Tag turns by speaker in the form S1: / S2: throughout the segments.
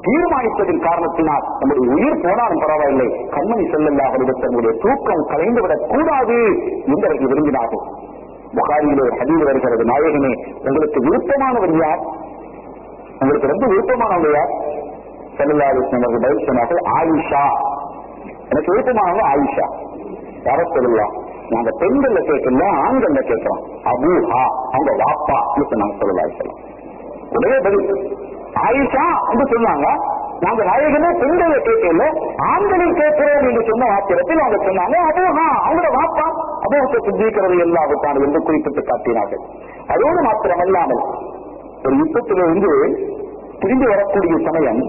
S1: தீர்மானித்ததின் காரணத்தினால் நம்முடைய உயிர் போனாலும் பரவாயில்லை கண்மணி செல்லல்லாக தன்னுடைய தூக்கம் கலைந்துவிடக் கூடாது என்று அவர்கள் விரும்பினார்கள் புகாரியிலே ஒரு ஹதீர் வருகிறது நாயகனே உங்களுக்கு விருப்பமானவர் யார் உங்களுக்கு ரொம்ப விருப்பமானவர் யார் செல்லல்லாஹு அவர்கள் பதில் சொன்னார்கள் ஆயிஷா எனக்கு விருப்பமானவங்க ஆயிஷா யார சொல்லலாம் நாங்க பெண்கள்ல கேட்கல ஆண்கள்ல கேட்கிறோம் அபூஹா அவங்க வாப்பா சொன்னாங்க சொல்லலாம் உடனே பதில் ஆயிஷா என்று சொன்னாங்க நாங்க நாயகனே பெண்களை கேட்கல ஆண்களில் கேட்கிறோம் என்று சொன்ன ஆத்திரத்தில் அவங்க சொன்னாங்க அபூஹா அவங்களோட வாப்பா அபூஹத்தை சித்திக்கிறது எல்லாவுக்கான என்று குறிப்பிட்டு காட்டினார்கள் அதோடு மாத்திரமல்லாமல் ஒரு யுத்தத்திலிருந்து திரும்பி வரக்கூடிய சமயம்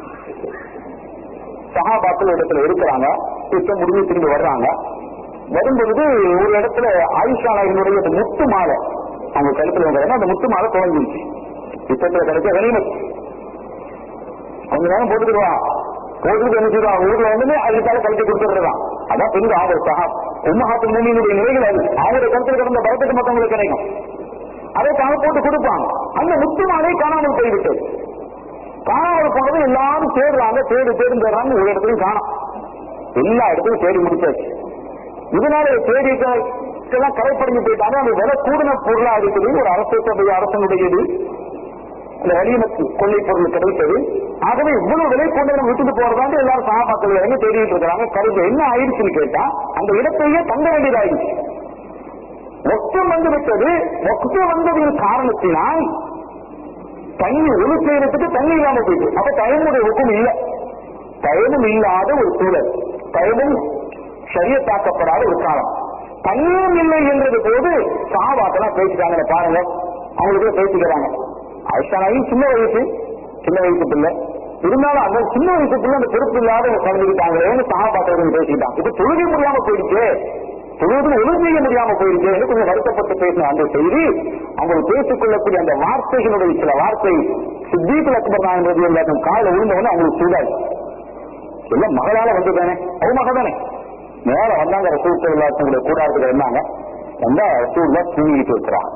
S1: சகாபாக்கள் இடத்துல இருக்கிறாங்க யுத்தம் முடிஞ்சு திரும்பி வர்றாங்க வரும்பொழுது ஒரு இடத்துல ஆயுஷா நாயகனுடைய அந்த முத்து மாலை அவங்க கழுத்துல வந்தாங்க அந்த முத்து மாலை தொலைஞ்சிருச்சு யுத்தத்துல கிடைச்ச வெளிமத் கொஞ்ச நேரம் போட்டுக்கிடுவான் போட்டுட்டு என்ன செய்வான் ஊர்ல வந்து அதுக்காக கழுத்து கொடுத்துடுறான் அதான் பெரிய ஆபத்து சகா உம்மஹாத்து மூமியினுடைய நிலைகள் அது அவங்களுடைய கருத்துல கிடந்த பரத்துக்கு மத்தவங்களுக்கு கிடைக்கும் அதற்காக போட்டு கொடுப்பாங்க அந்த முத்து மாலை காணாமல் போய்விட்டது காணாமல் போனது எல்லாரும் தேடுறாங்க தேடி தேடி தேடுறாங்க ஒரு இடத்துலையும் காணும் எல்லா இடத்துலையும் தேடி முடிச்சாச்சு இதனால தேடி எல்லாம் கரைப்படைஞ்சு போயிட்டாங்க அந்த விலை கூடுன பொருளா இருக்குது ஒரு அரசு சபை அரசனுடையது அந்த வலியுறுத்தி கொள்ளை பொருள் கிடைத்தது ஆகவே இவ்வளவு விலை கொண்டு நம்ம விட்டுட்டு போறதாண்டு எல்லாரும் சகாபாக்கள் இறங்கி தேடிட்டு இருக்கிறாங்க கருது என்ன ஆயிடுச்சுன்னு கேட்டா அந்த இடத்தையே தங்க வேண்டியதாயிடுச்சு மொத்தம் வந்து விட்டது மொத்தம் வந்ததின் காரணத்தினால் தண்ணி ஒழு செய்யறதுக்கு தண்ணி இல்லாம போயிட்டு அப்ப தயமுடைய ஒக்கும் இல்ல தயமும் இல்லாத ஒரு சூழல் தயமும் சரியத்தாக்கப்படாத ஒரு காலம் தண்ணீரும் இல்லை என்றது போது சாவாக்கெல்லாம் பேசிட்டாங்க பாருங்க அவங்களுக்கு பேசிக்கிறாங்க ஐஷானாயும் சின்ன வயசு சின்ன வயசு பிள்ளை இருந்தாலும் அந்த சின்ன வயசு பிள்ளை அந்த பொறுப்பு இல்லாத கலந்துக்கிட்டாங்களேன்னு சகாபாத்திரம் பேசிட்டாங்க இப்ப தொழுகை முடியாம போயிடுச்சு தொழுவது ஒழு செய்ய முடியாம போயிருக்கு கொஞ்சம் வருத்தப்பட்டு பேசின அந்த செய்தி அவங்க பேசிக் கொள்ளக்கூடிய அந்த வார்த்தைகளுடைய சில வார்த்தை சித்தீபில் அக்பர் நாயன்றது எல்லாத்தையும் காலில் விழுந்தவொடனே அவங்களுக்கு சூடாது எல்லாம் மகளால வந்ததானே அவ மக தானே மேல வந்தாங்க ரசூல் செல்லாத்தங்களுடைய கூடாரத்துல இருந்தாங்க வந்தா ரசூல்ல தூங்கிட்டு இருக்கிறாங்க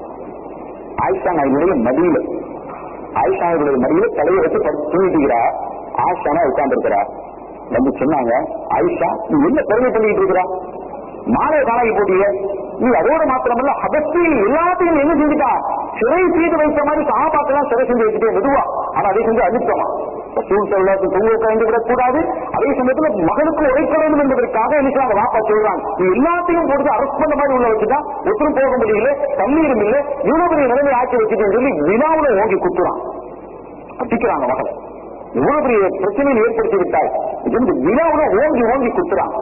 S1: ஆயிஷா நாயுடைய மடியில ஆயிஷா நாயுடைய மடியில தலையை வச்சு படுத்து தூங்கிட்டுக்கிறா ஆயிஷானா உட்கார்ந்து இருக்கிறா வந்து சொன்னாங்க ஆயிஷா நீ என்ன பெருமை பண்ணிட்டு இருக்கிறா மாலை காணாகி போட்டிய நீ அதோட மாத்திரமல்ல அகத்தி எல்லாத்தையும் என்ன செஞ்சுட்டா சிறை செய்து வைத்த மாதிரி சாபாக்கெல்லாம் சிறை செஞ்சு வச்சுட்டே மெதுவா ஆனா அதை செஞ்சு அழுத்தமா ரசூல் செல்லாத்து தூங்க கலந்து விடக்கூடாது அதே சமயத்துல மகனுக்கு உழைக்க வேண்டும் என்பதற்காக என்ன அந்த வாப்பா சொல்றாங்க நீ எல்லாத்தையும் போட்டு அரசு பண்ண மாதிரி உள்ள வச்சுட்டா ஒத்துரும் போக முடியல தண்ணீரும் இல்ல இவ்வளவு பெரிய நிலைமை ஆக்கி வச்சுட்டேன்னு சொல்லி வினாவுல ஓங்கி குத்துறான் கட்டிக்கிறாங்க மகளை இவ்வளவு பெரிய பிரச்சனையை ஏற்படுத்தி விட்டாய் இது வினாவுல ஓங்கி ஓங்கி குத்துறான்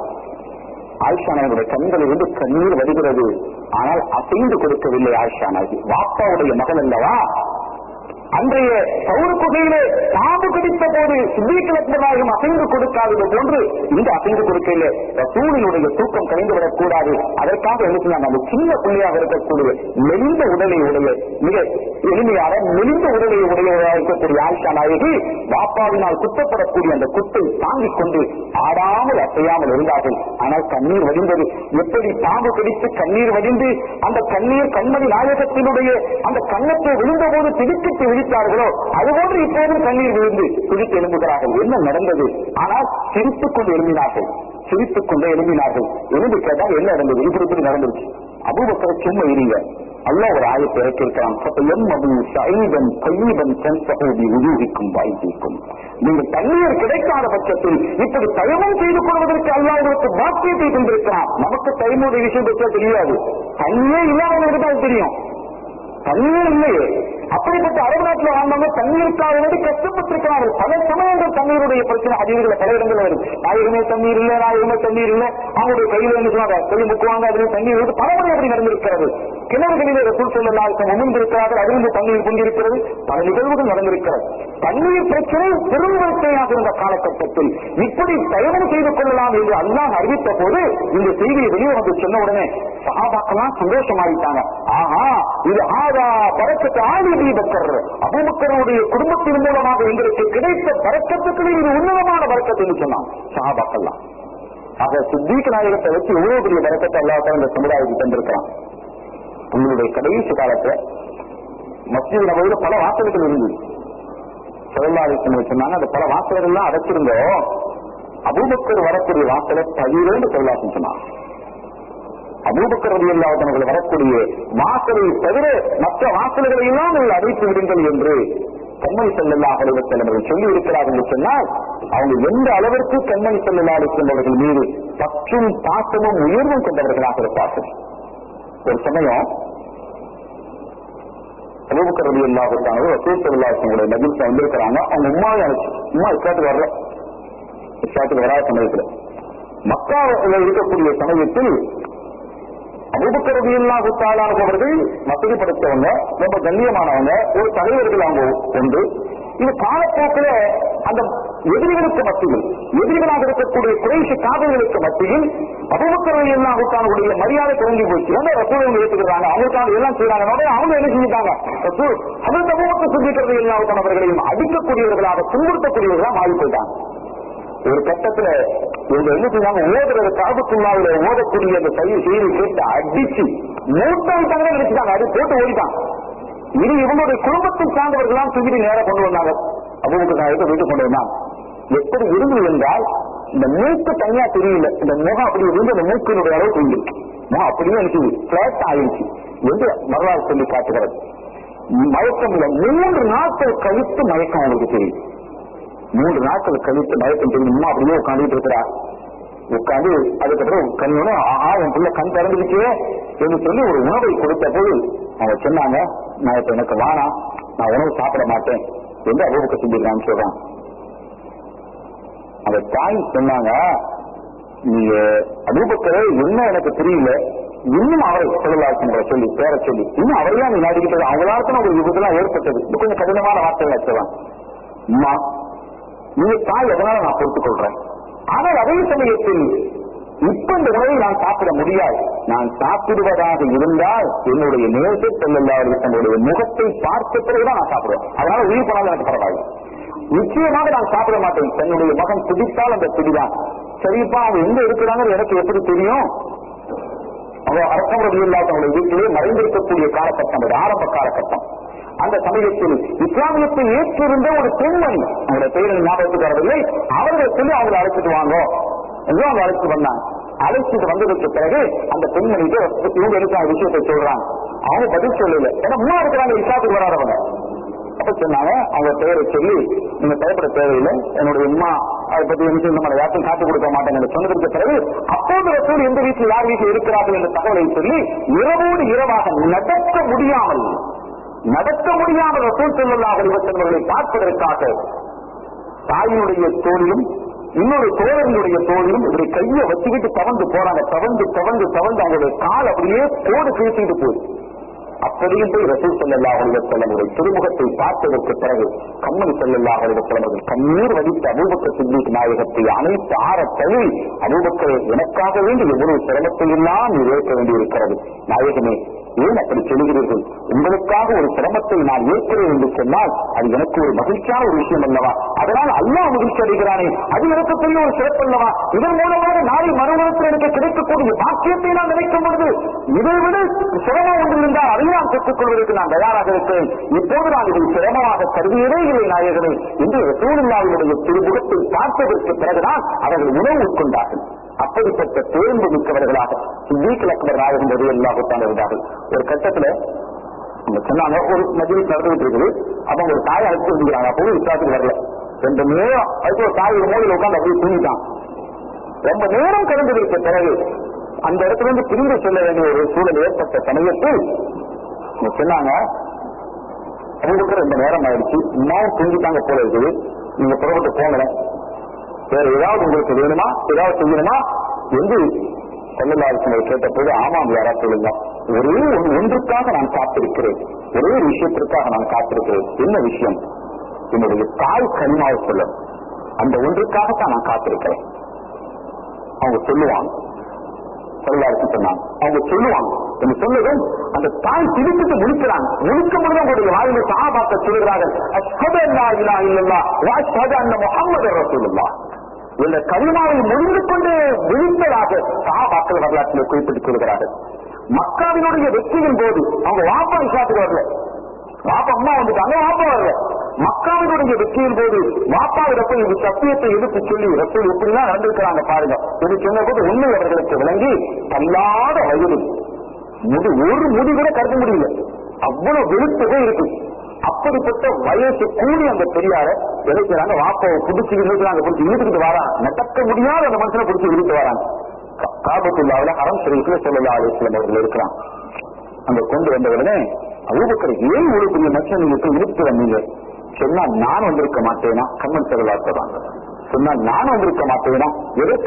S1: ஆயிஷா நாயனுடைய கண்களில் இருந்து கண்ணீர் வருகிறது ஆனால் அசைந்து கொடுக்கவில்லை ஆயிஷா நாயகி வாப்பாவுடைய மகன் அல்லவா அன்றைய சௌர குகையிலே பாம்பு கடித்த போது சித்திகலப்பதாகவும் அசைந்து கொடுக்காதது போன்று இந்த அசைந்து கொடுக்கல ரசூலினுடைய தூக்கம் கலைந்துவிடக் கூடாது அதற்காக என்ன செய்யாங்க அந்த சின்ன புள்ளியாக இருக்கக்கூடிய மெலிந்த உடலை உடைய மிக எளிமையாக மெலிந்த உடலை உடையவராக இருக்கக்கூடிய ஆயிஷா நாயகி வாப்பாவினால் குத்தப்படக்கூடிய அந்த குத்தை தாங்கிக் கொண்டு ஆடாமல் அசையாமல் இருந்தார்கள் ஆனால் கண்ணீர் வடிந்தது எப்படி பாம்பு கடித்து கண்ணீர் வடிந்து அந்த கண்ணீர் கண்மணி நாயகத்தினுடைய அந்த கண்ணத்தை விழுந்த போது திடுக்கிட்டு விழித்தார்களோ அதுபோன்று இப்போதும் கண்ணீர் விழுந்து துடித்து எழும்புகிறார்கள் என்ன நடந்தது ஆனால் சிரித்துக் கொண்டு எழும்பினார்கள் சிரித்துக் கொண்டு எழும்பினார்கள் எழுந்து கேட்டால் என்ன நடந்தது இப்படி இப்படி நடந்துருச்சு அபூபக்கர சும்மா இருங்க அல்லாஹ் ஒரு ஆயத்தை இறக்கியிருக்கிறான் எம்மது சைதன் கையிடன் சென்சகோதி உருவிக்கும் வாய்ப்பிக்கும் நீங்கள் தண்ணீர் கிடைக்காத பட்சத்தில் இப்படி தயமம் செய்து கொள்வதற்கு அல்லாஹ் உங்களுக்கு பாக்கியத்தை தந்திருக்கிறான் நமக்கு தயமுடைய விஷயம் பற்றி தெரியாது தண்ணியே இல்லாதவங்களுக்கு தான் தெரியும் தண்ணீர் இல்லையே அப்படிப்பட்ட அரபு நாட்டில் வாழ்ந்தவங்க தண்ணீருக்காக வேண்டி கஷ்டப்பட்டிருக்கிறார்கள் பல சமயங்கள் தண்ணீருடைய பிரச்சனை அதிகங்கள பல இடங்கள் வரும் நாயகமே தண்ணீர் இல்லை நாயகமே தண்ணீர் இல்லை அவங்களுடைய கையில என்ன சொல்லுவாங்க கை முக்குவாங்க அதுல தண்ணீர் வந்து பல முறை அப்படி நடந்திருக்கிறது கிணறுகளிலே ரசூல் செல்லலாம் அமர்ந்திருக்கிறார்கள் அதிலிருந்து தண்ணீர் கொண்டிருக்கிறது பல நிகழ்வுகள் நடந்திருக்கிறது தண்ணீர் பிரச்சனை பெரும் பிரச்சனையாக இருந்த காலகட்டத்தில் இப்படி தயவு செய்து கொள்ளலாம் என்று அல்லாஹ் அறிவித்த போது இந்த செய்தியை வெளியே வந்து சொன்ன உடனே சகாபாக்கெல்லாம் சந்தோஷமாயிட்டாங்க ஆஹா இது ஆதா பறக்கத்து ஆதி பக்கர் அபுபக்கருடைய குடும்பத்தின் மூலமாக எங்களுக்கு கிடைத்த பறக்கத்துக்கு இது உன்னதமான பறக்கத்து என்று சொன்னான் சகாபாக்கெல்லாம் ஆக சித்திக நாயகத்தை வச்சு எவ்வளவு பெரிய பறக்கத்தை அல்லாஹ் இந்த சமுதாயத்துக்கு தந்திருக்கிறான் உங்களுடைய கடைசி காலத்துல மத்திய நபையில பல வாசல்கள் இருந்தது தொழிலாளிகள் சொன்னாங்க அந்த பல வாசல்கள் எல்லாம் அடைச்சிருந்தோம் அபூபக்கர் வரக்கூடிய வாசலை தவிரேன்னு தொழிலாளி சொன்னாங்க அபூபக்கர் ரவி அல்லாதவர்கள் வரக்கூடிய வாசலை தவிர மற்ற வாசல்களை எல்லாம் நீங்கள் அடைத்து விடுங்கள் என்று கண்மணி செல்லல்லா அலுவலர்கள் சொல்லி இருக்கிறார்கள் என்று சொன்னால் அவங்க எந்த அளவிற்கு கண்மணி செல்லல்லா இருக்கின்றவர்கள் மீது பற்றும் பாசமும் உயர்வும் கொண்டவர்களாக இருப்பார்கள் ஒரு சமயம் அபூபக்கர் ரவி அல்லாவுக்கானவர் ரசூல் செல்லாசங்களுடைய மகிழ்ச்சி வந்திருக்கிறாங்க அவங்க உமாவை அழைச்சு உமா இஸ்லாத்துக்கு வரல இஸ்லாத்துக்கு வராத சமயத்துல மக்காவில் இருக்கக்கூடிய சமயத்தில் அபுபக்கரவியல்லாஹு தாளானவர்கள் வசதி படைத்தவங்க ரொம்ப கண்ணியமானவங்க ஒரு தலைவர்கள் அவங்க உண்டு இது காலப்போக்கில் அந்த எதிரிகளுக்கு மத்தியில் எதிரிகளாக இருக்கக்கூடிய குறைஷி காதல்களுக்கு மத்தியில் அபுபக்கரவியல்லாஹுத்தானுடைய மரியாதை தொடங்கி போச்சு வந்து ரசூல் அவங்க ஏற்றுக்கிறாங்க அவங்களுக்கான எல்லாம் செய்யறாங்க அவங்க என்ன செஞ்சுட்டாங்க ரசூல் அதற்கு அபுபக்கர் சிந்திக்கிறது எல்லாத்தானவர்களையும் அடிக்கக்கூடியவர்களாக துன்புறுத்தக்கூடியவர்களாக மாறி போயிட்டாங்க ஒரு கட்டத்துல இவங்க என்ன செய்வாங்க ஓதுறது காபத்துள்ளாவில ஓதக்கூடிய அந்த செய்தி செய்தி கேட்டு அடிச்சு மூட்டாங்க நினைச்சுட்டாங்க அது போட்டு ஓடிட்டான் இது இவங்களுடைய குடும்பத்தை சார்ந்தவர்களாம் தூக்கிட்டு நேரம் கொண்டு வந்தாங்க அவங்க நாயத்தை வீட்டு கொண்டு வந்தாங்க எப்படி இருந்தது என்றால் இந்த மூக்கு தனியா தெரியல இந்த முகம் அப்படி இருந்து அந்த மூக்கினுடைய அளவு தெரியும் முகம் அப்படியே எனக்கு பிளாட் ஆயிடுச்சு என்று வரலாறு சொல்லி காட்டுகிறது மயக்கம் இல்லை மூன்று நாட்கள் கழித்து மயக்கம் அவங்களுக்கு தெரியும் மூன்று நாட்கள் கழித்து மயக்கம் தெரியுமா அப்படியே உட்காந்துட்டு இருக்கிறா உட்காந்து அதுக்கப்புறம் கண்ணோட ஆஹா என் பிள்ளை கண் திறந்துருச்சே என்று சொல்லி ஒரு உணவை கொடுத்த போது அவங்க சொன்னாங்க நான் இப்ப எனக்கு வானாம் நான் உணவு சாப்பிட மாட்டேன் என்று அபூபக்க செஞ்சிருக்கான்னு சொல்றான் அந்த தாய் சொன்னாங்க நீங்க அபூபக்கரை என்ன எனக்கு தெரியல இன்னும் அவரை சொல்லலாசங்களை சொல்லி பேர சொல்லி இன்னும் அவரையா நீ நாடிக்கிட்டது அவங்களாருக்கும் ஒரு விபத்துலாம் ஏற்பட்டது இது கொஞ்சம் கடினமான வார்த்தைகள் சொல்லலாம் அம்மா நீங்க தாய் எதனால நான் பொறுத்துக் கொள்றேன் ஆனால் அதே சமயத்தில் இப்ப இந்த உணவை நான் சாப்பிட முடியாது நான் சாப்பிடுவதாக இருந்தால் என்னுடைய நேச செல்லல்லாத தன்னுடைய முகத்தை பார்த்த பிறகுதான் நான் சாப்பிடுவேன் அதனால உயிர் போனாலும் எனக்கு பரவாயில்லை நிச்சயமாக நான் சாப்பிட மாட்டேன் தன்னுடைய மகன் பிடித்தால் அந்த பிடிதான் சரிப்பா அவங்க எங்க இருக்கிறாங்க எனக்கு எப்படி தெரியும் அவங்க அரசம் இல்லாதவங்களுடைய வீட்டிலே மறைந்திருக்கக்கூடிய காலகட்டம் அது ஆரம்ப காலகட்டம் அந்த சமயத்தில் இஸ்லாமியத்தை ஏற்றிருந்த ஒரு பெண்மணி அவங்களுடைய பெயரை ஞாபகத்துக்கு வரவில்லை அவர்கள் சொல்லி அவங்களை அழைச்சிட்டு வாங்க என்று அவங்க அழைச்சிட்டு வந்தாங்க அழைச்சிட்டு வந்ததற்கு பிறகு அந்த பெண்மணிக்கு இவங்க இருக்கிற விஷயத்தை சொல்றாங்க அவங்க பதில் சொல்லல ஏன்னா முன்னா இருக்கிறாங்க இஸ்லாத்துக்கு வராதவங்க அப்ப சொன்னாங்க அவங்க பெயரை சொல்லி நீங்க பயப்பட தேவையில்லை என்னுடைய அம்மா அதை பத்தி என்ன நம்ம யாருக்கும் காத்து கொடுக்க மாட்டேங்க சொன்னதற்கு பிறகு அப்போது ரசூல் எந்த வீட்டில் யார் வீட்டில் இருக்கிறார்கள் என்ற தகவலை சொல்லி இரவோடு இரவாக நடக்க முடியாமல் நடக்க முடியாமல் ரசூல் செல்லல்லா வடிவத்தவர்களை பார்ப்பதற்காக தாயினுடைய தோளிலும் இன்னொரு தோழர்களுடைய தோளிலும் இப்படி கையை வச்சுக்கிட்டு தவந்து போறாங்க தவந்து தவந்து தவந்து அவங்களுடைய கால் அப்படியே கோடு கிழிச்சிட்டு போகுது அப்படியும் போய் ரசூல் செல்லல்லா வடிவத்தவர்களுடைய திருமுகத்தை பார்த்ததற்கு பிறகு கம்மன் செல்லல்லா வடிவத்தவர்கள் கண்ணீர் வடித்த அபூபக்க சித்திக் நாயகத்தை அனைத்து ஆற தழுவி அபூபக்கரை எனக்காக வேண்டி எவ்வளவு சிரமத்தை எல்லாம் நீர் ஏற்க வேண்டியிருக்கிறது நாயகமே ஏன் அப்படி சொல்கிறீர்கள் உங்களுக்காக ஒரு சிரமத்தை நான் ஏற்கிறேன் என்று சொன்னால் அது எனக்கு ஒரு மகிழ்ச்சியான ஒரு விஷயம் அல்லவா அதனால் அல்லாஹ் மகிழ்ச்சி அடைகிறானே அது எனக்கு பெரிய ஒரு சிறப்பு அல்லவா இதன் மூலமாக நாளை மறுபுறத்தில் எனக்கு கிடைக்கக்கூடிய பாக்கியத்தை நான் நினைக்கும் பொழுது இதை விட சிரமம் ஒன்று இருந்தால் அதை நான் பெற்றுக் கொள்வதற்கு நான் தயாராக இருக்கிறேன் இப்போது நான் இதை சிரமமாக கருதியதே இல்லை நாயகனே என்று சூழ்நிலாவினுடைய திருமுகத்தை பார்த்ததற்கு பிறகுதான் அவர்கள் உணவு உட்கொண்டார்கள் அப்படிப்பட்ட தேர்ந்து மிக்கவர்களாக சித்திக் அக்பர் நாயகம் ரவி அல்லாஹுத்தான் இருந்தார்கள் ஒரு கட்டத்துல அவங்க சொன்னாங்க ஒரு மஜிலிஸ் நடந்துகிட்டு இருக்குது அப்ப ஒரு தாய் அழைச்சு வந்துக்கிறாங்க அப்பவும் விசுவாசத்துக்கு வரல ரெண்டு நேரம் அதுக்கு ஒரு தாய் ஒரு மூலையில் உட்காந்து அப்படியே தூங்கிட்டான் ரொம்ப நேரம் கடந்ததற்கு பிறகு அந்த இடத்துல இருந்து பிரிந்து செல்ல வேண்டிய ஒரு சூழல் ஏற்பட்ட சமயத்தில் அவங்க சொன்னாங்க அவங்களுக்கு ரொம்ப நேரம் ஆயிடுச்சு இன்னும் தூங்கிட்டாங்க போல இருக்குது நீங்க புறப்பட்டு போங்களேன் வேற ஏதாவது உங்களுக்கு வேணுமா ஏதாவது செய்யணுமா என்று செல்லல்லாருக்கும் கேட்ட போது ஆமாம் யாரா சொல்லுங்க ஒரே ஒன்று ஒன்றுக்காக நான் காத்திருக்கிறேன் ஒரே ஒரு விஷயத்திற்காக நான் காத்திருக்கிறேன் என்ன விஷயம் என்னுடைய தாய் கனிமாவை சொல்லும் அந்த ஒன்றுக்காகத்தான் நான் காத்திருக்கிறேன் அவங்க சொல்லுவாங்க செல்லாருக்கு சொன்னாங்க அவங்க சொல்லுவாங்க என்று சொல்லுவேன் அந்த தாய் பிடித்துட்டு முடிக்கிறாங்க முடிக்கும் பொழுது அவங்களுடைய வாயிலை சகாபாக்க சொல்லுகிறார்கள் அஷ்ஹது அல்லா இலா இல்லல்லா வா அஷ்ஹது அன்ன முஹம்மது ரசூலுல்லாஹ் இந்த கரிமாவை முடிந்து கொண்டு விழித்ததாக சகாபாக்கள் வரலாற்றில் குறிப்பிட்டுக் கொள்கிறார்கள் மக்காவினுடைய வெற்றியின் போது அவங்க வாப்பா இஸ்லாத்துக்கு வரல வாப்பா அம்மா வந்துட்டாங்க வாப்பா வரல மக்காவினுடைய வெற்றியின் போது வாப்பாவிடப்ப இது சத்தியத்தை எடுத்து சொல்லி ரசூல் எப்படிலாம் நடந்திருக்கிறாங்க பாருங்க இது சொன்ன போது உண்மை அவர்களுக்கு விளங்கி தள்ளாத வயது முடி ஒரு முடி கூட கருத முடியல அவ்வளவு வெளுத்ததே இருக்கு அப்படிப்பட்ட வயசு கூடி அந்த பெரியார இழைக்கிறாங்க வாப்பாவை புடிச்சு இழுக்கிறாங்க பிடிச்சி இழுத்துக்கிட்டு வரான் நடக்க முடியாத அந்த மனுஷனை பிடிச்சி இழுத்து வராங்க கா- காபத்துள்ளாவில ஹரம் ஷரீஃப்ல சொல்லலா அலிஸ்லாம் அவர்கள் இருக்கிறான் அங்க கொண்டு வந்த உடனே அபூபக்கர் ஏன் ஒரு பெரிய மனுஷன் நீங்க போய் இழுத்து வந்தீங்க சொன்னா நான் வந்திருக்க மாட்டேனா கம்மன் செல்லா சொல்றாங்க சொன்னா நான் வந்திருக்க மாட்டேனா எதை